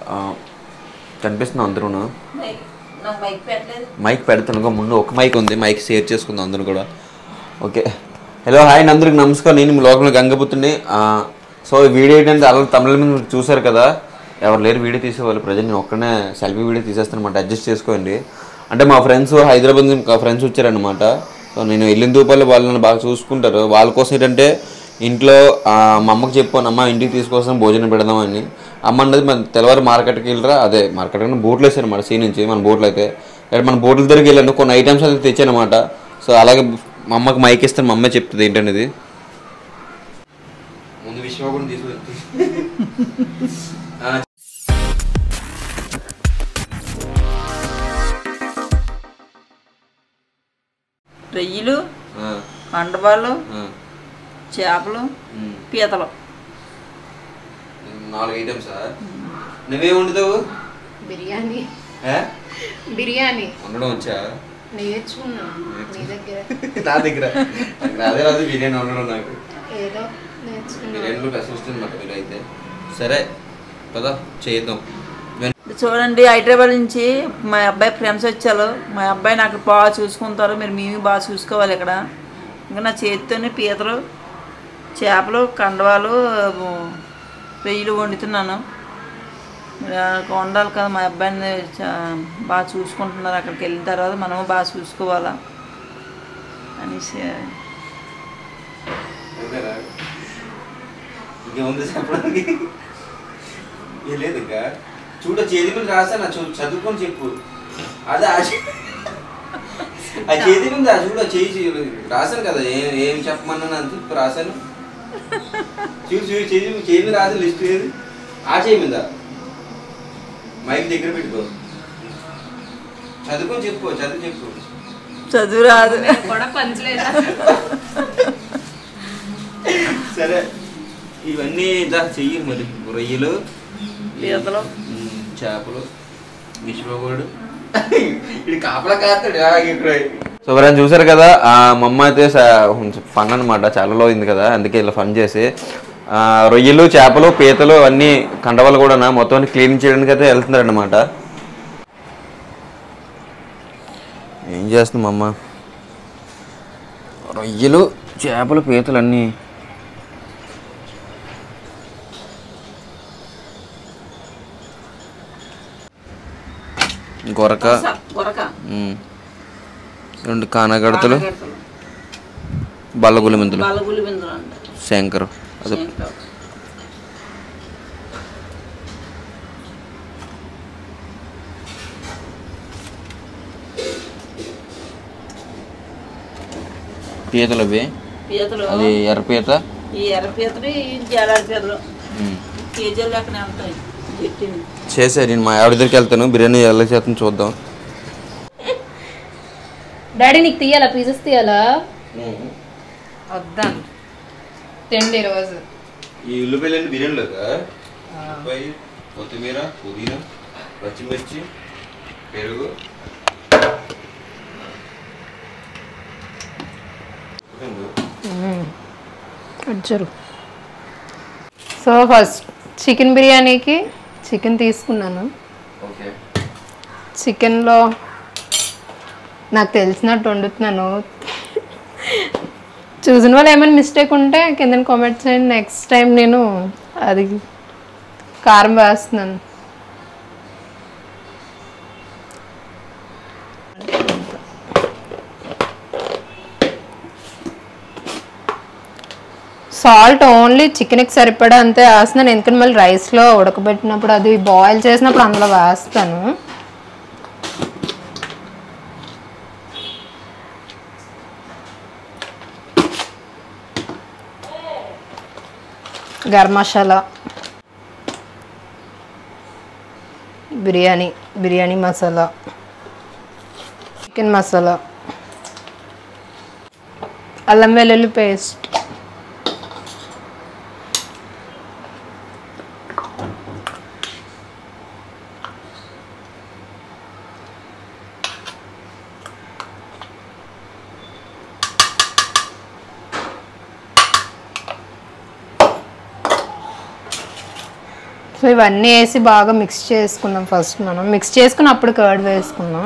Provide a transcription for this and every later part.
ఆ, కనిపిస్తుంది అందరూను మైక్ నాకు మైక్ పెట్టలేదు మైక్ పెడతాను ఇంకా ముందు ఒక మైక్ ఉంది మైక్ షేర్ చేసుకుందాం అందరూ కూడా ఓకే హలో హాయ్ అండి అందరికి నమస్కారం నేను మీ లోకంలో గంగపుత్రుని సో ఈ వీడియో ఏంటంటే అలా తమిళ మీద మీరు చూసారు కదా ఎవరు లేరు వీడియో తీసేవాళ్ళు ప్రజెంట్ నేను ఒక్కనే సెల్ఫీ వీడియో తీసేస్తాను అనమాట అడ్జస్ట్ చేసుకోండి అంటే మా ఫ్రెండ్స్ హైదరాబాద్ నుంచి మా ఫ్రెండ్స్ వచ్చారనమాట సో నేను వెళ్ళిన దూపాలు వాళ్ళని బాగా చూసుకుంటారు వాళ్ళ కోసం ఏంటంటే ఇంట్లో ఆ, మా అమ్మకి చెప్పాను అమ్మ ఇంటికి తీసుకొస్తాను భోజనం పెడదామని అమ్మ అన్నది మన తెల్లవారు మార్కెట్కి వెళ్ళరా అదే మార్కెట్ కన్నా బోట్లు వేసారు మన సీ నుంచి మన బోట్లు అయితే ఇక్కడ మన బోట్ల దగ్గరికి వెళ్ళాను కొన్ని ఐటమ్స్ అయితే తెచ్చానమాట సో అలాగే మా అమ్మకి మైక్ ఇస్తాను మా అమ్మే చెప్తుంది ఏంటనేది ముందు విశ్వ కూడా తీసుకు రొయ్యలు కండబాలు చేపలు పీతలు నాలుగు ఐటమ్స్ నువ్వే వండుతావు బిర్యానీ ఏ? బిర్యానీ వండడం వచ్చా నేర్చుకున్నా నీ దగ్గర నా దగ్గర నాకు రాదే రాదు బిర్యానీ వండడం నాకు ఏదో నేర్చుకున్నా బిర్యానీలో పెసలు వస్తుంది మాట మీరు అయితే సరే కదా చేద్దాం చూడండి హైదరాబాద్ నుంచి మా అబ్బాయి ఫ్రెండ్స్ వచ్చారు మా అబ్బాయి నాకు బాగా చూసుకుంటారు మీరు మేము బాగా చూసుకోవాలి ఇక్కడ ఇంకా నా చేతితోనే పీతలు చేపలు కండవాలు రొయ్యలు వండుతున్నాను మరి అక్కడ వండాలి కదా మా అబ్బాయిని చా- బాగా చూసుకుంటున్నారు అక్కడికి వెళ్ళిన తర్వాత మనము బాగా చూసుకోవాలా అనేసి ఓకేనా? ఇంకేముంది చెప్పడానికి ఏ లేదు ఇంకా చూడ చేతి మీద రాస్తాను చూ- చదువుకొని చెప్పు అదే ఆ చే- ఆ చేతి మీద రా, చూడు ఆ చేయి చేయి- రాశాను కదా ఏం ఏం చెప్పమన్నాను అని చెప్పి రాశాను చూసి చూసి చేయి మీద- చేయి మీద రాసిన లిస్ట్ ఏది ఆ చేయి మీద మైక్ దగ్గర పెట్టుకో చదువుకొని చెప్పు చదువు చెప్పు చదువు రాదు కూడా పంచలేదా సరే ఇవన్నీ ఇదా చెయ్యి మరి రొయ్యలు పీతలు ఉమ్, చేపలు విశ్వగోడు ఇది కాపలా కాస్తాడు ఇక్కడ సో ఎవరైనా చూసారు కదా ఆ మా అమ్మ అయితే ఫన్ అనమాట చాలా లో అయింది కదా అందుకే ఇలా ఫన్ చేసి ఆ, రొయ్యలు చేపలు పీతలు అన్నీ కండవాలు కూడా మొత్తం క్లీన్ చేయడానికి అయితే వెళ్తున్నారు అనమాట ఏం చేస్తుంది మా అమ్మ రొయ్యలు చేపలు పీతలు అన్నీ గొరక గొరక ఉమ్. రెండు కానగడతలు బల్లగులి మెంతులు బలగులి బిందులు అంటారు శంకర్ అది శంకర్. పీతలు అవి పీతలు అది ఎర్ర పీత ఈ ఎర్ర పీతలు ఈ జాలాడి పీతలు ఉమ్. కేజీలు లెక్కన వెళ్తాయి పెట్టింది చేసా నేను మా ఆవిడ దగ్గరికి వెళ్తాను బిర్యానీ ఎలా చేస్తాను చూద్దాం డాడీ నీకు తీయాలా పీసెస్ తీయాలా వద్దాను తిండి రోజు ఈ ఉల్లిపాయలు బిర్యానీలోగా ఉల్లిపాయ కొత్తిమీర పుదీనా పచ్చిమిర్చి పెరుగు వచ్చారు సో ఫస్ట్ చికెన్ బిర్యానీకి చికెన్ తీసుకున్నాను ఓకే చికెన్లో నాకు తెలిసినట్టు వండుతున్నాను చూసిన వాళ్ళు ఏమైనా మిస్టేక్ ఉంటే కింద కామెంట్ చేయండి నెక్స్ట్ టైం నేను అది కారం వేస్తున్నాను సాల్ట్ ఓన్లీ చికెన్కి సరిపడా అంతే వేస్తున్నాను ఎందుకంటే మళ్ళీ రైస్లో ఉడకబెట్టినప్పుడు అది బాయిల్ చేసినప్పుడు అందులో వేస్తాను గరం మసాలా బిర్యానీ బిర్యానీ మసాలా చికెన్ మసాలా అల్లం వెల్లుల్లి పేస్ట్ సో ఇవన్నీ వేసి బాగా మిక్స్ చేసుకుందాం ఫస్ట్ మనం మిక్స్ చేసుకుని అప్పుడు కర్డ్ వేసుకుందాం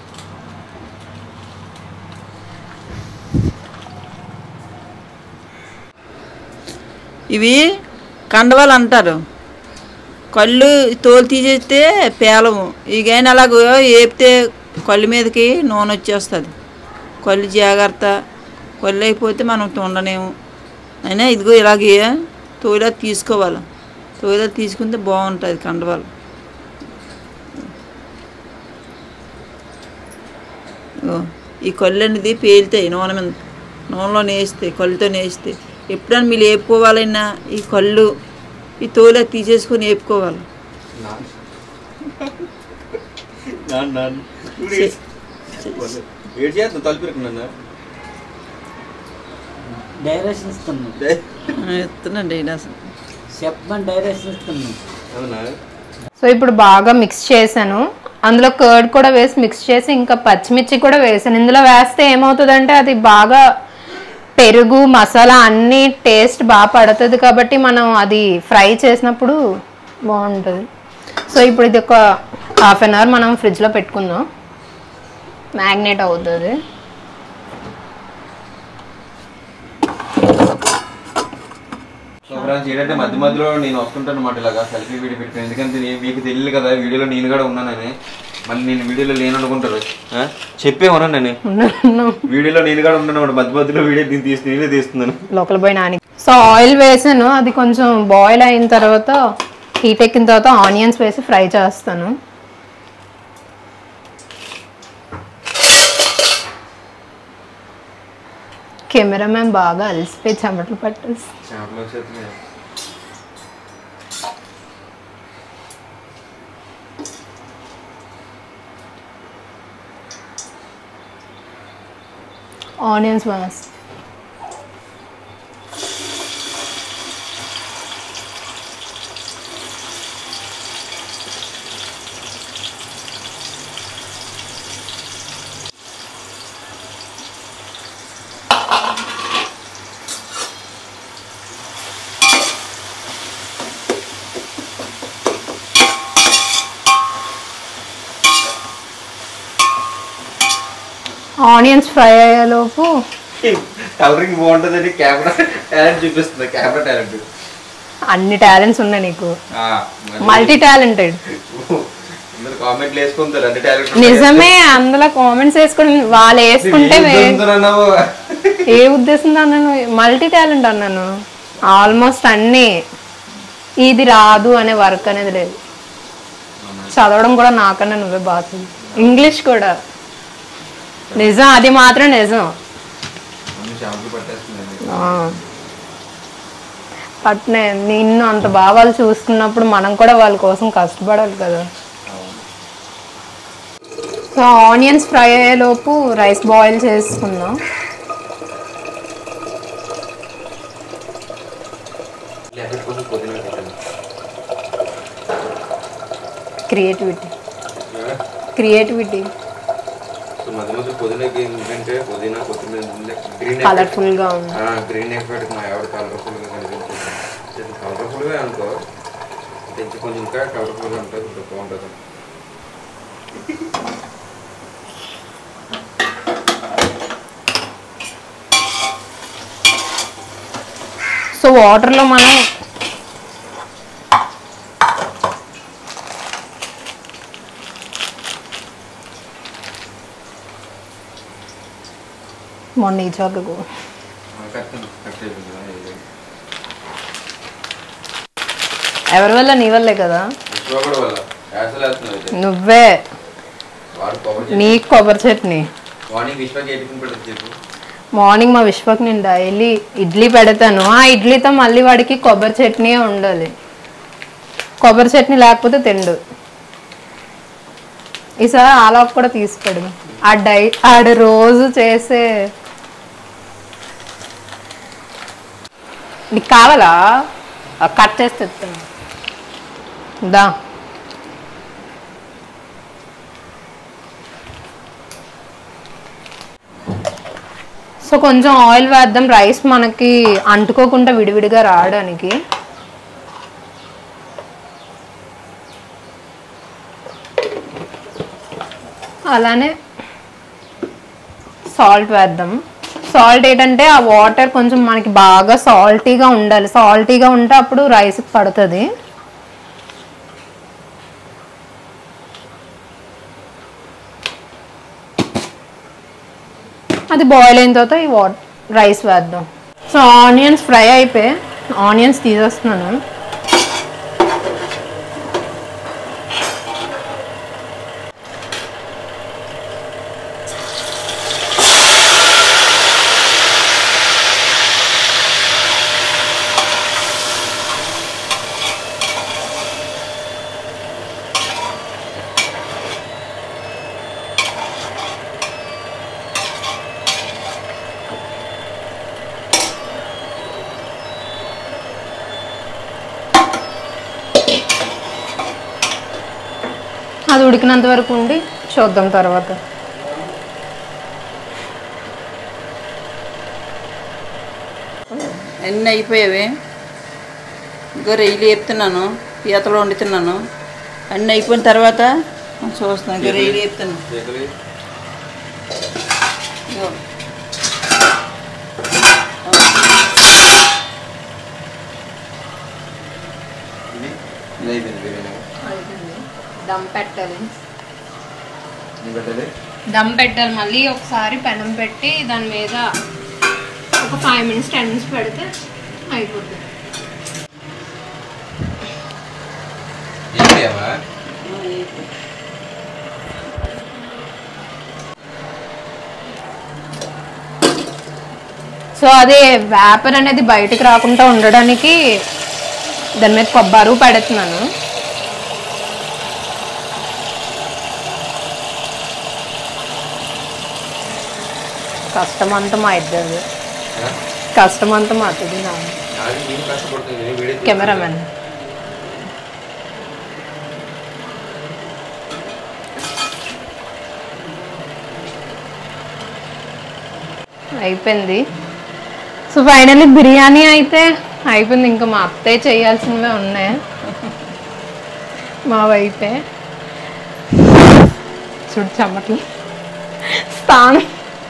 ఇవి కండవాలు అంటారు కళ్ళు తోలు తీసేస్తే పేలము ఇకైనా అలాగ ఏపితే కళ్ళు మీదకి నూనె వచ్చేస్తుంది కళ్ళు జాగ్రత్త కళ్ళు అయిపోతే మనం ఉండలేము అయినా ఇదిగో ఇలాగే తోయిలా తీసుకోవాలి తోయిలా తీసుకుంటే బాగుంటుంది కండవాలు ఇగో, ఈ కళ్ళు అనేది పేలుతాయి నూనె మీద నూనెలో నేస్తాయి కళ్ళుతో నేస్తాయి ఎప్పుడైనా మీరు వేపుకోవాలన్నా ఈ కళ్ళు ఈ తోలే తీసేసుకొని వేపుకోవాలి ఏడు చేద్దాం తలుపు డైరెక్షన్ ఇస్తున్నాం ఎత్తునండి అయినా అసలు చెప్పమని డైరెక్షన్ ఇస్తున్నాం అవునా సో ఇప్పుడు బాగా మిక్స్ చేశాను అందులో కర్డ్ కూడా వేసి మిక్స్ చేసి ఇంకా పచ్చిమిర్చి కూడా వేసాను ఇందులో వేస్తే ఏమవుతుందంటే అది బాగా పెరుగు మసాలా అన్ని టేస్ట్ బాగా పడుతుంది కాబట్టి మనం అది ఫ్రై చేసినప్పుడు బాగుంటుంది సో ఇప్పుడు ఇది ఒక హాఫ్ అన్ అవర్ మనం ఫ్రిడ్జ్లో పెట్టుకుందాం మ్యాగ్నేట్ అవుతుంది సో ఫ్రెండ్స్ ఏంటంటే మధ్య మధ్యలో నేను వస్తుంటాను అనమాట ఇలాగా సెల్ఫీ వీడియో పెట్టుకుని ఎందుకంటే నేను మీకు తెలియదు కదా వీడియోలో నేను కూడా ఉన్నానని మళ్ళీ నేను వీడియోలో లేను అనుకుంటారు ఆ? చెప్పేమన్నా నేను వీడియోలో నేను కూడా ఉన్నాను అన్నమాట. మధ్య మధ్యలో వీడియో దీన్ని తీసి నేనే తీస్తున్నాను లోపల పోయి నాని సో ఆయిల్ వేసాను అది కొంచెం బాయిల్ అయిన తర్వాత హీట్ ఎక్కిన తర్వాత ఆనియన్స్ వేసి ఫ్రై చేస్తాను కెమెరామ్యాన్ బాగా అలసిపోయి చెమటలు పట్టేసి చేపలు వచ్చేస్తున్నాయి. ఆనియన్స్ వేసి ఆనియన్స్ ఫ్రై అయ్యేలోపు కలరింగ్ బాగుంటుందని కెమెరా టాలెంట్ చూపిస్తుంది కెమెరా టాలెంట్ అన్ని టాలెంట్స్ ఉన్నాయి నీకు మల్టీ టాలెంటెడ్ అందరు కామెంట్లు వేసుకుంటారు అంటే టాలెంట్ నిజమే అందులో కామెంట్స్ వేసుకుని వాళ్ళు వేసుకుంటే వే- అన్నావు ఏ ఉద్దేశంతో అన్నాను మల్టీ టాలెంట్ అన్నాను ఆల్మోస్ట్ అన్నీ ఇది రాదు అనే వర్క్ అనేది లేదు చదవడం కూడా నాకన్నా నువ్వే బాగా చదువు. ఇంగ్లీష్ కూడా నిజం అది మాత్రం నిజం చేపలు పట్టేస్తుంది ఆ. బట్ నే- నిన్ను అంత బాగా వాళ్ళు చూసుకున్నప్పుడు మనం కూడా వాళ్ళ కోసం కష్టపడాలి కదా సో ఆనియన్స్ ఫ్రై అయ్యేలోపు రైస్ బాయిల్ చేసుకుందాం లేకపోతే కొంచెం పుదీనా పెట్టండి క్రియేటివిటీ క్రియేటివిటీ సో మధ్య మధ్య పుదీనాకి ఏంటంటే పుదీనా కొత్తిమీర గ్రీన్ కలర్ఫుల్గా ఉంది గ్రీన్ ఎఫెక్ట్ మా ఎవరు కలర్ఫుల్గా కనిపించింది కలర్ఫుల్గా అనుకో ఇంకా కొంచెం ఇంకా కలర్ఫుల్గా ఉంటుంది ఇంకా బాగుంటుంది సో వాటర్లో మనం మొన్న ఈ చోకకు కరెక్ట్ కరెక్ట్ అయిపోయింది కదా, ఇది. ఎవరి వల్ల నీ వల్లే కదా ఎక్కువ కూడా వల్ల యాసలు వేస్తున్నారు అయితే నువ్వే వాడు పవర్ నీ కొబ్బరి చట్నీ మార్నింగ్ విశ్వకి ఎట్టుకుని పెడతారు చెప్పు మార్నింగ్ మా విశ్వక్ నేను డైలీ ఇడ్లీ పెడతాను ఆ ఇడ్లీతో మళ్ళీ వాడికి కొబ్బరి చట్నీ ఉండాలి కొబ్బరి చట్నీ లేకపోతే తిండు ఈసారి ఆలోపు కూడా తీసి పెడదాం ఆ డై ఆడు రోజు చేసే నీకు కావాలా ఆ కట్ చేసి తెస్తాను దా సో కొంచెం ఆయిల్ వేద్దాం రైస్ మనకి అంటుకోకుండా విడివిడిగా రావడానికి అలానే సాల్ట్ వేద్దాం సాల్ట్ ఏంటంటే ఆ వాటర్ కొంచెం మనకి బాగా సాల్టీగా ఉండాలి సాల్టీగా ఉంటే అప్పుడు రైస్కి పడుతుంది అది బాయిల్ అయిన తర్వాత ఈ వాట్ రైస్ వేద్దాం సో ఆనియన్స్ ఫ్రై అయిపోయి ఆనియన్స్ తీసేస్తున్నాను అది ఉడికినంత వరకు ఉండి చూద్దాం తర్వాత అన్నీ అయిపోయావి ఇంకా రొయ్యలు వేపుతున్నాను పీతలు వండుతున్నాను అన్నీ అయిపోయిన తర్వాత చూస్తున్నాను ఇంకా రొయ్యలు వేపుతున్నాను ఇదిగో. దమ్ పెట్టాలి దమ్ పెట్టాలి మళ్ళీ ఒకసారి పెనం పెట్టి దాని మీద ఒక ఫైవ్ మినిట్స్ టెన్ మినిట్స్ పెడితే అయిపోతుంది సో అది వేపర్ అనేది బయటకు రాకుండా ఉండడానికి దాని మీద కొబ్బరు పెడుతున్నాను కష్టం అంతా మా ఇద్దరు కష్టం అంతా మా అత్తది నా కెమెరామెన్ అయిపోయింది సో ఫైనల్లీ బిర్యానీ అయితే అయిపోయింది ఇంకా మా అత్తయ్య చేయాల్సినవే ఉన్నాయి మా వైపే చూడు చెమట్లు స్థానం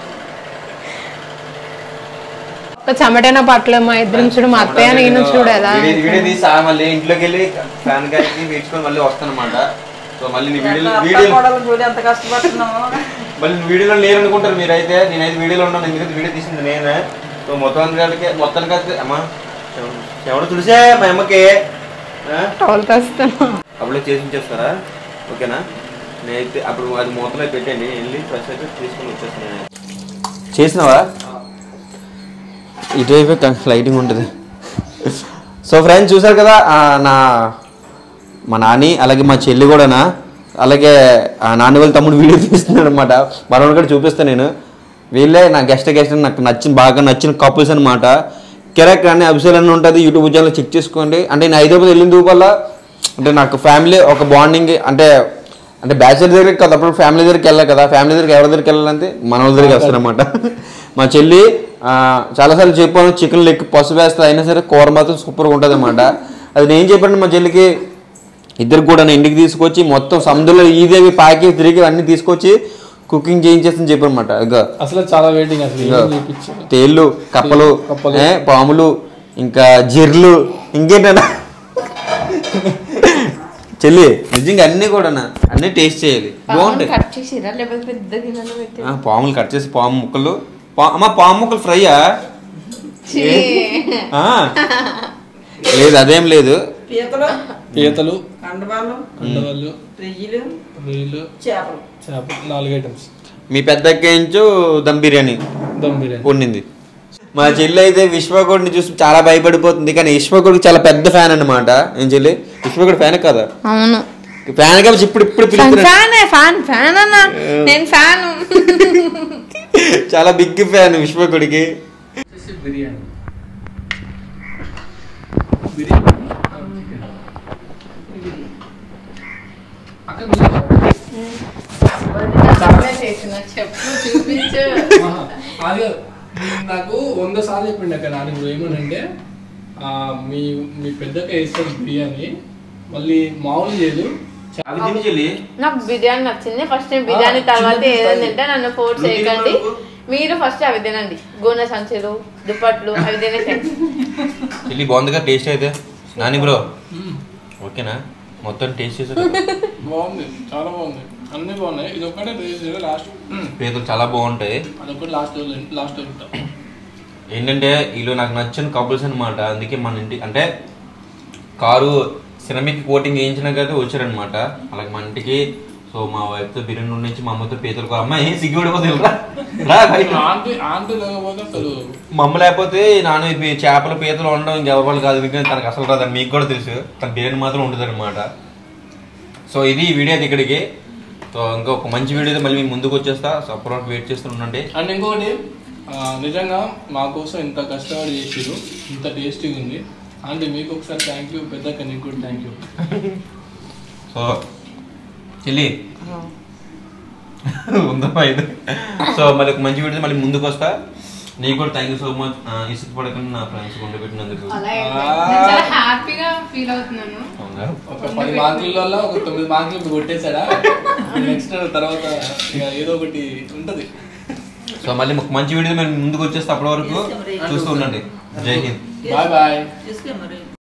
ఒక చెమటైన పట్ల మా ఇద్దరం చూడు మా అత్తయ్య నేను చూడు ఎలా వీడియో వీడియో తీసి ఆ మళ్ళీ ఇంట్లోకి వెళ్ళి ఫ్యాన్ గారికి వేసుకొని మళ్ళీ వస్తానమాట సో మళ్ళీ నీ వీడియో అత్త వీడియో కోడలు చూడు ఎంత కష్టపడుతున్నామో మళ్ళీ వీడియోలో లేరు అనుకుంటారు మీరైతే నేనైతే వీడియోలో ఉన్నాను ఎందుకంటే వీడియో తీసింది నేనే సో మొత్తం గారికి మొత్తానికి అయితే అమ్మా ఎవరు తుడిసే మా అమ్మకి ఆ? టోల్ తెస్తాను అప్పుడు చేసి ఉంచేస్తారా ఓకేనా నేనైతే అప్పుడు అది మూతలో పెట్టండి వెళ్ళి ఫ్రెష్ అయితే తీసుకొని వచ్చేస్తాను నేను చేసినావా ఇటువైపు లైటింగ్ ఉంటుంది సో ఫ్రెండ్స్ చూసారు కదా ఆ, నా మా నాని అలాగే మా చెల్లి కూడానా అలాగే ఆ నాని వాళ్ళ తమ్ముడు వీడియో తీస్తున్నాడు అనమాట మనోడు కూడా చూపిస్తాను నేను వీళ్ళే నా గెస్ట్ గెస్ట్ నాకు నచ్చిన బాగా నచ్చిన కపుల్స్ అనమాట కెరెక్ట్ అని అభిషేల్ అని ఉంటుంది యూట్యూబ్ ఛానల్ చెక్ చేసుకోండి అంటే నేను హైదరాబాద్ వెళ్ళిన వల్ల అంటే నాకు ఫ్యామిలీ ఒక బాండింగ్ అంటే అంటే బ్యాచులర్ దగ్గరికి కదా అప్పుడు ఫ్యామిలీ దగ్గరికి వెళ్ళాలి కదా ఫ్యామిలీ దగ్గరికి ఎవరి దగ్గరికి వెళ్ళాలంటే మన వాళ్ళ దగ్గరికి వస్తారనమాట మా చెల్లి ఆ, చాలాసార్లు చెప్పాను చికెన్ లెక్క పసుపు వేస్తే అయినా సరే కూర మాత్రం సూపర్గా ఉంటుంది అనమాట అది నేను చెప్పాను మా చెల్లికి ఇద్దరు కూడా నేను ఇంటికి తీసుకొచ్చి మొత్తం సముద్రంలో ఈదేవి పాకి తిరిగి అన్ని తీసుకొచ్చి కుకింగ్ చేయించేస్తని చెప్పనమాట ఇంకా అసలు చాలా వెయిటింగ్ అసలు ఇంకా ఏం చేయించారు తేళ్ళు కప్పలు కప్పలు. ఏ, పాములు ఇంకా జిర్లు ఇంకేంటన్నా చెల్లి నిజంగా అన్ని కూడా అన్ని టేస్ట్ చేయాలి బాగుంటాయి కట్ చేసిరా లేకపోతే పెద్ద గిన్నెలో పెట్టి ఆ, పాములు కట్ చేసి పాము ముక్కలు పా- అమ్మ పాము ముక్కలు ఫ్రైయా ఆ. లేదు అదేం లేదు పీతలు పీతలు కండబాలు అండవాళ్ళు రొయ్యలు రొయ్యలు చేపలు చేప నాలుగు ఐటమ్స్ మీ పెద్ద ఇంచు దమ్ బిర్యానీ దమ్ బిర్యానీ వండింది మా చెల్లి అయితే విశ్వకుడిని చూసి చాలా భయపడిపోతుంది కానీ విశ్వకుడికి చాలా పెద్ద ఫ్యాన్ అన్నమాట ఏం చెల్లి విశ్వకుడు ఫ్యాన్ కదా అవును ఫ్యాన్ కాబట్టి ఇప్పుడు ఇప్పుడు పిలుస్తున్నాడు ఫ్యాన్ ఫ్యాన్ ఫ్యాన్ అన్న నేను ఫ్యాన్ చాలా బిగ్ ఫ్యాన్ విశ్వకుడికి వచ్చేసి బిర్యానీ బిర్యానీ అక్కడ చెప్పు చూపించు ఆహా. అది నాకు వంద సార్లు చెప్పిండు అక్కడ నాన్న ఇప్పుడు ఏమనంటే ఆ, మీ మీ పెద్దక్క వేస్తారు బిర్యానీ మళ్ళీ మామూలు చేయదు అవి తిని చెల్లి నాకు బిర్యానీ నచ్చింది ఫస్ట్ నేను బిర్యానీ ఆ, తర్వాత చిన్న ఏదైనా పిస్తాయి. తింటే నన్ను ఫోర్స్ నువ్వు చేయకండి తినకు. మీరు ఫస్ట్ అవి తినండి గోనె సంచులు దుప్పట్లు అవి తినేసండి చెల్లి బాగుందిగా టేస్ట్ అయితే నాని బ్రో ఓకేనా మొత్తం టేస్ట్ చేసా బాగుంది చాలా బాగుంది అన్ని బాగున్నాయి ఇది ఒక్కటే టేస్ట్ చేయలేదు లాస్ట్ పేదలు చాలా బాగుంటాయి అదొకటి లాస్ట్ లాస్ట్ తింటా ఏంటంటే వీళ్ళు నాకు నచ్చిన కపుల్స్ అనమాట అందుకే మన ఇంటి అంటే కారు సిరమిక్ కోటింగ్ వేయించినా కదా వచ్చారనమాట అలాగే మన ఇంటికి సో మా వైఫ్తో బిర్యానీ నుంచి మా అమ్మతో పీతలు కూర అమ్మాయి సిగ్గుపడిపోతుంది రా. రా బయట. ఆంటీ ఆంటీ లేకపోతే అసలు మా అమ్మ లేకపోతే నాన్న ఈ చేపల పీతలు ఉండడం ఇంకెవరి కాదు ఇంకా తనకు అసలు రాదని మీకు కూడా తెలుసు తన బిర్యానీ మాత్రం ఉంటుంది అనమాట సో ఇది ఈ వీడియో అయితే ఇక్కడికి సో ఇంకా ఒక మంచి వీడియో మళ్ళీ మీ ముందుకు వచ్చేస్తా సో అప్పటి వరకు వెయిట్ చేస్తూ ఉండండి అండ్ ఇంకొకటి ఆ, నిజంగా మా కోసం ఇంత కష్టపడి చేసిరు ఇంత టేస్టీగా ఉంది అంటే మీకు ఒకసారి థ్యాంక్ యూ పెద్ద నీకు కూడా థ్యాంక్ యూ సో చెల్లి ఉందమ్మా ఇది సో మళ్ళీ ఒక మంచి వీడియో మళ్ళీ ముందుకు వస్తా నీకు కూడా థ్యాంక్ యూ సో మచ్ ఇసుకు పడకుండా నా ఫ్రెండ్స్ కొండ పెట్టినందుకు చాలా హ్యాపీగా ఫీల్ అవుతున్నాను అవునా? ఒక పది మార్కులలో ఒక తొమ్మిది మార్కులు ఇప్పుడు కొట్టేశాడా నెక్స్ట్ తర్వాత ఇక ఏదో ఒకటి ఉంటది సో మళ్ళీ ఒక మంచి వీడియో మేము ముందుకు వచ్చేస్తే అప్పటి వరకు చూస్తూ ఉండండి జై హింద్ బాయ్ బాయ్ చూసుకో మరి